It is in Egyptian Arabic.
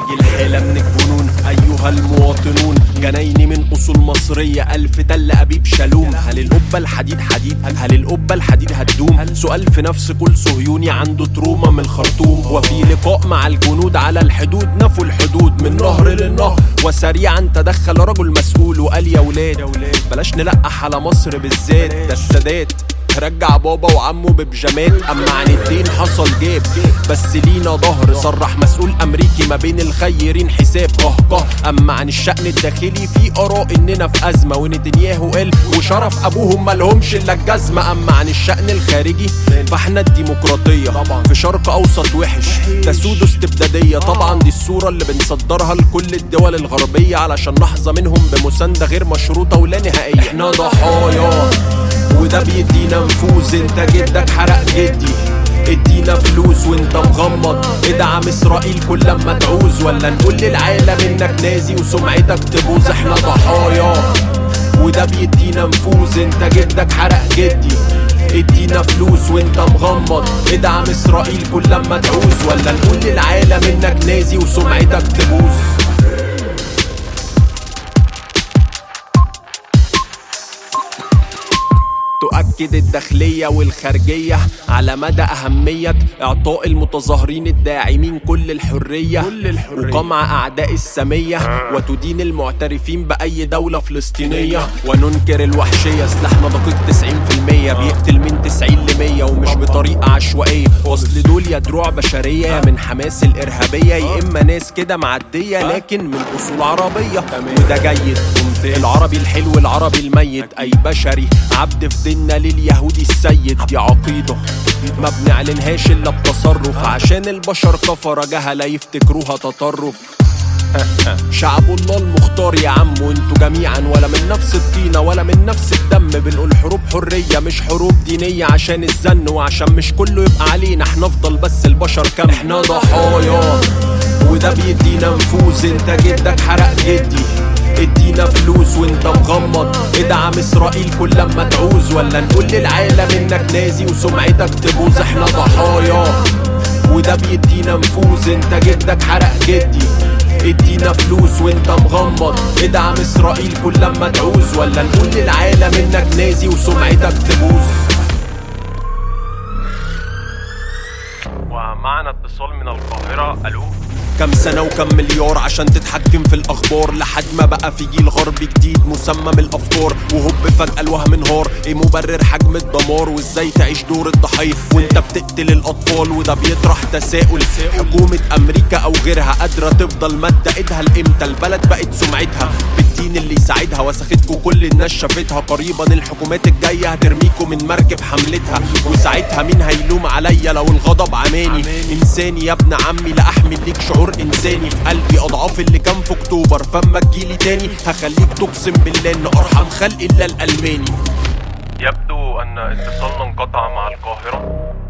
زي الحيلة من الجنون أيها المواطنون جنايني من أصول مصرية ألف تل أبيب شالوم هل القبة الحديد حديد هل القبة الحديد هتدوم سؤال في نفس كل صهيوني عنده تروما من الخرطوم وفي لقاء مع الجنود على الحدود نفوا الحدود من نهر للنهر وسريعا تدخل رجل مسؤول وقال يا ولاد بلاش نلقح على مصر بالذات ده السادات رجع بابا وعمه ببجامات اما عن الدين حصل جاب بس لينا ظهر صرح مسؤول امريكي ما بين الخيرين حساب قهقه اما عن الشأن الداخلي في اراء اننا في ازمه ونتنياهو قال وشرف ابوهم مالهمش الا الجزمه اما عن الشأن الخارجي فاحنا الديمقراطيه في شرق اوسط وحش تسود استبداديه طبعا دي الصوره اللي بنصدرها لكل الدول الغربيه علشان نحظى منهم بمسانده غير مشروطه ولا نهائيه احنا ضحايا وده بيدينا نفوذ انت جدك حرق جدي ادينا فلوس وانت مغمض ادعم اسرائيل كل لما تعوز ولا نقول للعالم انك نازي وسمعتك تبوظ احنا ضحايا وده بيدينا نفوذ انت جدك حرق جدي ادينا فلوس وانت مغمض ادعم اسرائيل كل لما تعوز ولا نقول للعالم انك نازي وسمعتك تبوظ تؤكد الداخلية والخارجية على مدى أهمية إعطاء المتظاهرين الداعمين كل الحرية, كل الحرية. وقمع أعداء السامية وتدين المعترفين بأي دولة فلسطينية وننكر الوحشية سلاحنا دقيق 90% بيقتل من 90 ل 100 ومش بطريقة عشوائية أصل دول يا دروع بشرية يا من حماس الإرهابية يا إما ناس كده معدية لكن من أصول عربية وده جيد العربي الحلو العربي الميت أي بشري عبد في ديننا لليهودي السيد دي عقيدة ما بنعلنهاش إلا بتصرف عشان البشر كفرة جهلة يفتكروها تطرف شعب الله المختار يا عم وانتوا جميعا ولا من نفس الطينة ولا من نفس الدم بنقول حروب حرية مش حروب دينية عشان الزن وعشان مش كله يبقى علينا احنا افضل بس البشر كم احنا ضحايا وده بيدينا نفوذ انت جدك حرق جدي ادينا فلوس وانت مغمض ادعم اسرائيل كل لما تعوز ولا نقول للعالم انك نازي وسمعتك تبوظ احنا ضحايا وده بيدينا نفوذ انت جدك حرق جدي ادينا فلوس وانت مغمض ادعم اسرائيل كل لما تعوز ولا نقول للعالم انك نازي وسمعتك تبوظ ومعنا اتصال من القاهرة ألو كم سنة وكم مليار عشان تتحكم في الأخبار لحد ما بقى في جيل غربي جديد مسمى بالأفكار وهوب فجأة الوهم انهار ايه مبرر حجم الدمار وازاي تعيش دور الضحية وانت بتقتل الأطفال وده بيطرح تساؤل حكومة أمريكا أو غيرها قادرة تفضل مادة ايدها لإمتى البلد بقت سمعتها بالدين اللي يساعدها وسختكوا كل الناس شافتها قريبا الحكومات الجاية هترميكوا من مركب حملتها وساعتها مين هيلوم عليا لو الغضب عماني إنساني يا ابن عمي لا أحمل ليك شعور انساني في قلبي اضعاف اللي كان في اكتوبر فما تجيلي تاني هخليك تقسم بالله ان ارحم خلق الا الالماني يبدو أن اتصالنا انقطع مع القاهرة